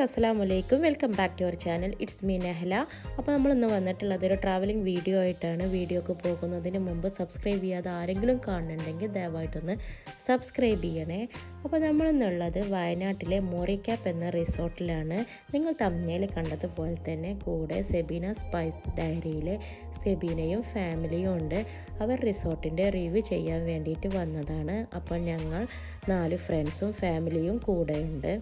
അസ്സാം വലൈക്കും welcome back to our channel it's me Nehala അപ്പോൾ നമ്മൾ ഇന്ന് വന്നിട്ടുള്ളത് ഒരു ട്രാവലിംഗ് വീഡിയോ ആയിട്ടാണ് വീഡിയോക്ക് പോകുന്നതിന് മുമ്പ് സബ്സ്ക്രൈബ് ചെയ്യാതെ ആരെങ്കിലും കാണുന്നുണ്ടെങ്കിൽ ദയവായിട്ടൊന്ന് സബ്സ്ക്രൈബ് ചെയ്യണേ അപ്പോൾ നമ്മളിന്നുള്ളത് വയനാട്ടിലെ മോറിക്യാപ്പ് എന്ന റിസോർട്ടിലാണ് നിങ്ങൾ തമ്മിൽ കണ്ടതുപോലെ തന്നെ കൂടെ സെബീന സ്പൈസ് ഡയറിയിലെ സെബീനയും ഫാമിലിയും ഉണ്ട് അവർ റിസോർട്ടിൻ്റെ റിവ്യൂ ചെയ്യാൻ വേണ്ടിയിട്ട് വന്നതാണ് അപ്പോൾ ഞങ്ങൾ നാല് ഫ്രണ്ട്സും ഫാമിലിയും കൂടെയുണ്ട്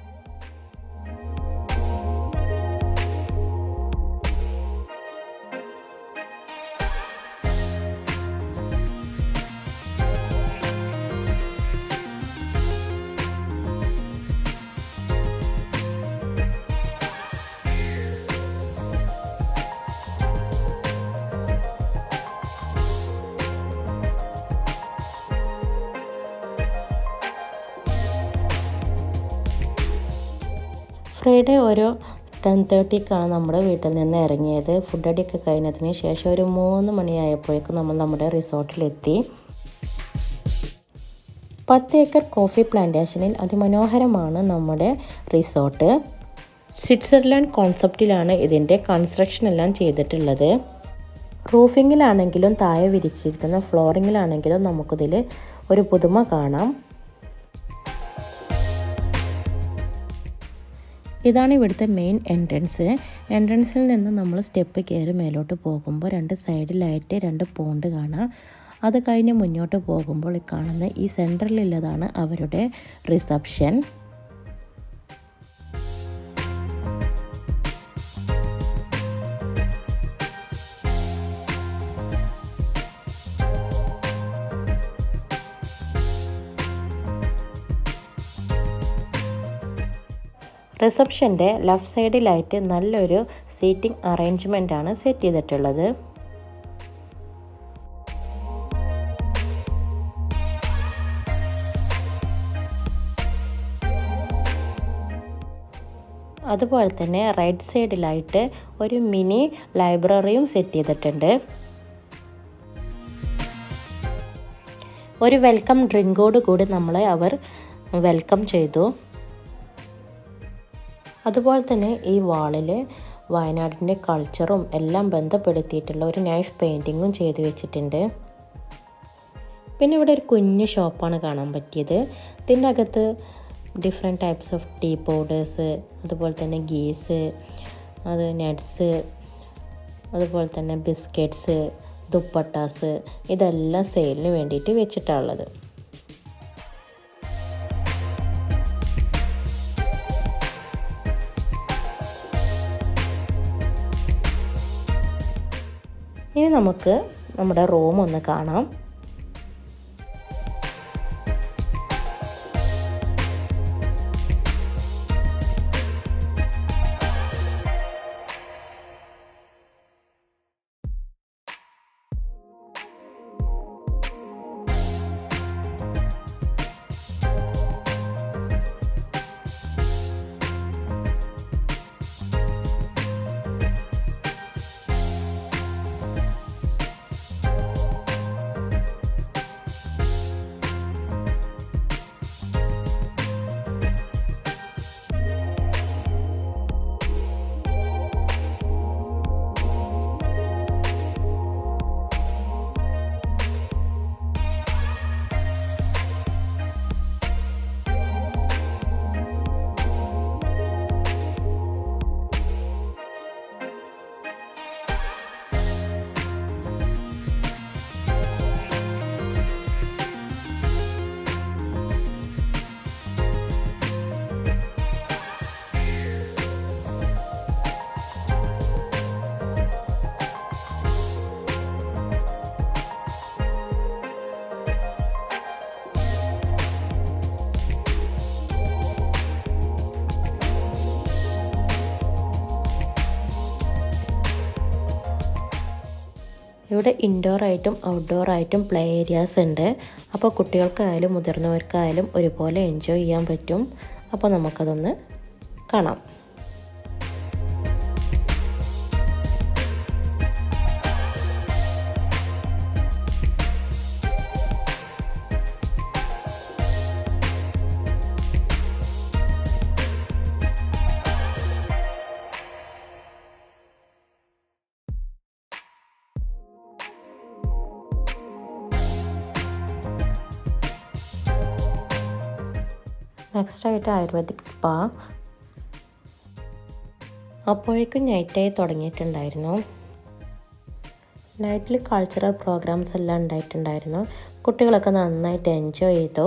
ഫ്രൈഡേ ഒരു ടെൻ തേർട്ടിക്കാണ് നമ്മുടെ വീട്ടിൽ നിന്ന് ഇറങ്ങിയത് ഫുഡ് അടിയൊക്കെ കഴിഞ്ഞതിന് ശേഷം ഒരു മൂന്ന് മണിയായപ്പോഴേക്കും നമ്മൾ നമ്മുടെ റിസോർട്ടിലെത്തി പത്ത് ഏക്കർ കോഫി പ്ലാന്റേഷനിൽ അതിമനോഹരമാണ് നമ്മുടെ റിസോർട്ട് സ്വിറ്റ്സർലാൻഡ് കോൺസെപ്റ്റിലാണ് ഇതിൻ്റെ കൺസ്ട്രക്ഷൻ എല്ലാം ചെയ്തിട്ടുള്ളത് റൂഫിങ്ങിലാണെങ്കിലും താഴെ വിരിച്ചിരിക്കുന്ന ഫ്ലോറിങ്ങിലാണെങ്കിലും നമുക്കിതിൽ ഒരു പുതുമ കാണാം ഇതാണ് ഇവിടുത്തെ മെയിൻ എൻട്രൻസ് എൻട്രൻസിൽ നിന്ന് നമ്മൾ സ്റ്റെപ്പ് കയറി മേലോട്ട് പോകുമ്പോൾ രണ്ട് സൈഡിലായിട്ട് രണ്ട് പോണ്ട് കാണാം അത് കഴിഞ്ഞ് മുന്നോട്ട് പോകുമ്പോൾ ഈ കാണുന്ന ഈ സെൻറ്ററിലുള്ളതാണ് അവരുടെ റിസപ്ഷൻ റിസപ്ഷൻ്റെ ലെഫ്റ്റ് സൈഡിലായിട്ട് നല്ലൊരു സീറ്റിംഗ് അറേഞ്ച്മെൻ്റ് ആണ് സെറ്റ് ചെയ്തിട്ടുള്ളത് അതുപോലെ തന്നെ റൈറ്റ് സൈഡിലായിട്ട് ഒരു മിനി ലൈബ്രറിയും സെറ്റ് ചെയ്തിട്ടുണ്ട് ഒരു വെൽക്കം ഡ്രിങ്കോട് കൂടി നമ്മളെ അവർ വെൽക്കം ചെയ്തു അതുപോലെ തന്നെ ഈ വാളിൽ വയനാടിൻ്റെ കൾച്ചറും എല്ലാം ബന്ധപ്പെടുത്തിയിട്ടുള്ള ഒരു നൈഫ് പെയിൻറ്റിങ്ങും ചെയ്തു വെച്ചിട്ടുണ്ട് പിന്നെ ഇവിടെ ഒരു കുഞ്ഞു ഷോപ്പാണ് കാണാൻ പറ്റിയത് ഇതിൻ്റെ അകത്ത് different types of tea powders അതുപോലെ തന്നെ ഗീസ് അത് നട്ട്സ് അതുപോലെ തന്നെ ബിസ്ക്കറ്റ്സ് ദുപ്പട്ടാസ് ഇതെല്ലാം സെയിലിന് വേണ്ടിയിട്ട് വെച്ചിട്ടുള്ളത് ഇനി നമുക്ക് നമ്മുടെ റൂം ഒന്ന് കാണാം ഇവിടെ ഇൻഡോർ ആയിട്ടും ഔട്ട്ഡോർ ആയിട്ടും പ്ലേ ഏരിയാസ് ഉണ്ട് അപ്പോൾ കുട്ടികൾക്കായാലും മുതിർന്നവർക്കായാലും ഒരുപോലെ എൻജോയ് ചെയ്യാൻ പറ്റും അപ്പോൾ നമുക്കതൊന്ന് കാണാം നെക്സ്റ്റ് ആയിട്ട് ആയുർവേദിക് സ്പാ അപ്പോഴേക്കും നൈറ്റായി തുടങ്ങിയിട്ടുണ്ടായിരുന്നു നൈറ്റിൽ കൾച്ചറൽ പ്രോഗ്രാംസ് എല്ലാം ഉണ്ടായിട്ടുണ്ടായിരുന്നു കുട്ടികളൊക്കെ നന്നായിട്ട് എൻജോയ് ചെയ്തു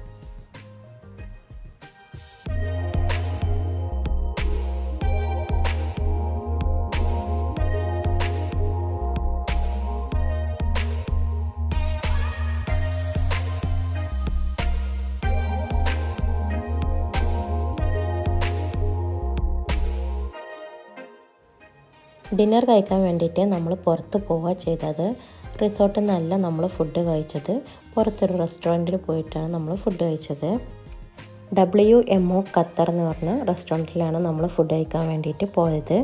ഡിന്നർ കഴിക്കാൻ വേണ്ടിയിട്ട് നമ്മൾ പുറത്ത് പോവുക ചെയ്തത് റിസോർട്ടിൽ നിന്നല്ല നമ്മൾ ഫുഡ് കഴിച്ചത് പുറത്തൊരു റെസ്റ്റോറൻറ്റിൽ പോയിട്ടാണ് നമ്മൾ ഫുഡ് കഴിച്ചത് ഡബ്ല്യു എം ഒ ഖത്തർ എന്ന് പറഞ്ഞ റെസ്റ്റോറൻറ്റിലാണ് നമ്മൾ ഫുഡ് കഴിക്കാൻ വേണ്ടിയിട്ട് പോയത്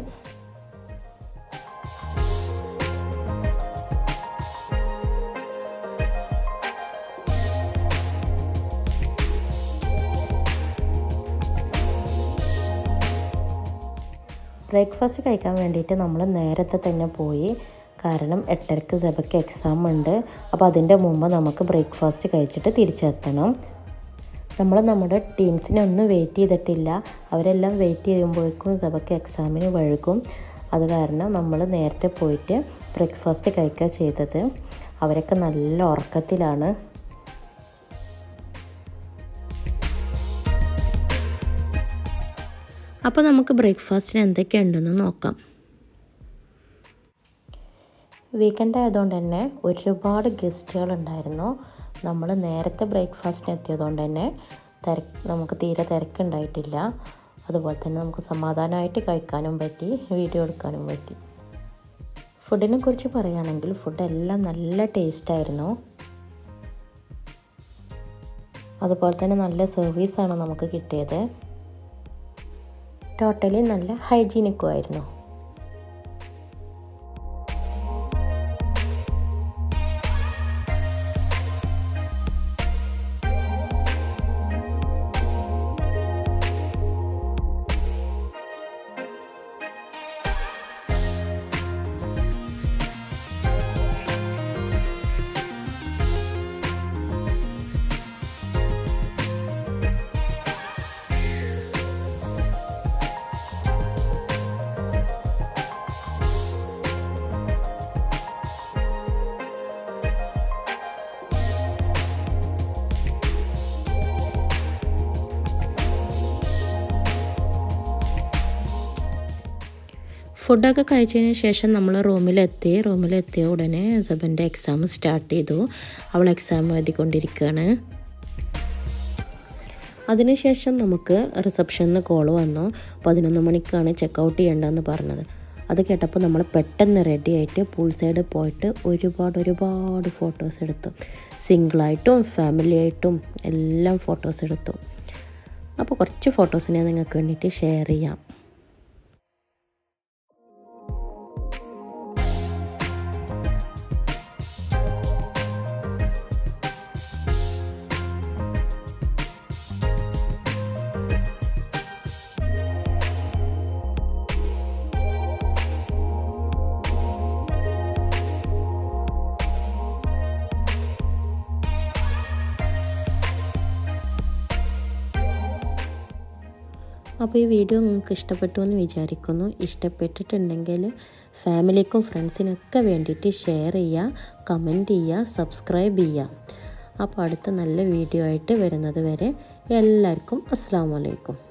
ബ്രേക്ക്ഫാസ്റ്റ് കഴിക്കാൻ വേണ്ടിയിട്ട് നമ്മൾ നേരത്തെ തന്നെ പോയി കാരണം എട്ടരക്ക് സെബക്ക് എക്സാം ഉണ്ട് അപ്പോൾ അതിൻ്റെ മുമ്പ് നമുക്ക് ബ്രേക്ക്ഫാസ്റ്റ് കഴിച്ചിട്ട് തിരിച്ചെത്തണം നമ്മൾ നമ്മുടെ ടീംസിനെ ഒന്നും വെയിറ്റ് ചെയ്തിട്ടില്ല അവരെല്ലാം വെയിറ്റ് ചെയ്യുമ്പോഴേക്കും സെബക്ക് എക്സാമിന് വഴുകും അത് കാരണം നമ്മൾ നേരത്തെ പോയിട്ട് ബ്രേക്ക്ഫാസ്റ്റ് കഴിക്കുക ചെയ്തത് അവരൊക്കെ നല്ല ഉറക്കത്തിലാണ് അപ്പോൾ നമുക്ക് ബ്രേക്ക്ഫാസ്റ്റിന് എന്തൊക്കെയുണ്ടെന്ന് നോക്കാം വീക്കെൻഡ് ആയതുകൊണ്ട് തന്നെ ഒരുപാട് ഗസ്റ്റുകൾ ഉണ്ടായിരുന്നു നമ്മൾ നേരത്തെ ബ്രേക്ക്ഫാസ്റ്റിന് എത്തിയതുകൊണ്ട് തന്നെ തിരക്ക് നമുക്ക് തീരെ തിരക്കുണ്ടായിട്ടില്ല അതുപോലെ തന്നെ നമുക്ക് സമാധാനമായിട്ട് കഴിക്കാനും പറ്റി വീഡിയോ എടുക്കാനും പറ്റി ഫുഡിനെ കുറിച്ച് പറയുകയാണെങ്കിൽ ഫുഡെല്ലാം നല്ല ടേസ്റ്റായിരുന്നു അതുപോലെ തന്നെ നല്ല സർവീസാണ് നമുക്ക് കിട്ടിയത് ടോട്ടലി നല്ല ഹൈജീനിക്കും ആയിരുന്നു ഫുഡൊക്കെ കഴിച്ചതിന് ശേഷം നമ്മൾ റൂമിലെത്തി റൂമിലെത്തിയ ഉടനെ സബൻ്റെ എക്സാം സ്റ്റാർട്ട് ചെയ്തു അവൾ എക്സാം എഴുതിക്കൊണ്ടിരിക്കുകയാണ് അതിനുശേഷം നമുക്ക് റിസപ്ഷനിൽ നിന്ന് കോൾ വന്നു പതിനൊന്ന് മണിക്കാണ് ചെക്ക് ഔട്ട് ചെയ്യേണ്ടതെന്ന് പറഞ്ഞത് അത് കേട്ടപ്പോൾ നമ്മൾ പെട്ടെന്ന് റെഡി ആയിട്ട് പൂൾ സൈഡ് പോയിട്ട് ഒരുപാട് ഒരുപാട് ഫോട്ടോസ് എടുത്തു സിംഗിളായിട്ടും ഫാമിലി ആയിട്ടും എല്ലാം ഫോട്ടോസ് എടുത്തു അപ്പോൾ കുറച്ച് ഫോട്ടോസ് ഞാൻ നിങ്ങൾക്ക് വേണ്ടിയിട്ട് ഷെയർ ചെയ്യാം അപ്പോൾ ഈ വീഡിയോ നിങ്ങൾക്ക് ഇഷ്ടപ്പെട്ടു എന്ന് വിചാരിക്കുന്നു ഇഷ്ടപ്പെട്ടിട്ടുണ്ടെങ്കിൽ ഫാമിലിക്കും ഫ്രണ്ട്സിനൊക്കെ വേണ്ടിയിട്ട് ഷെയർ ചെയ്യുക കമൻറ്റ് ചെയ്യുക സബ്സ്ക്രൈബ് ചെയ്യുക അപ്പോൾ അടുത്ത നല്ല വീഡിയോ ആയിട്ട് വരുന്നത് വരെ എല്ലാവർക്കും അസ്സാം വലൈക്കും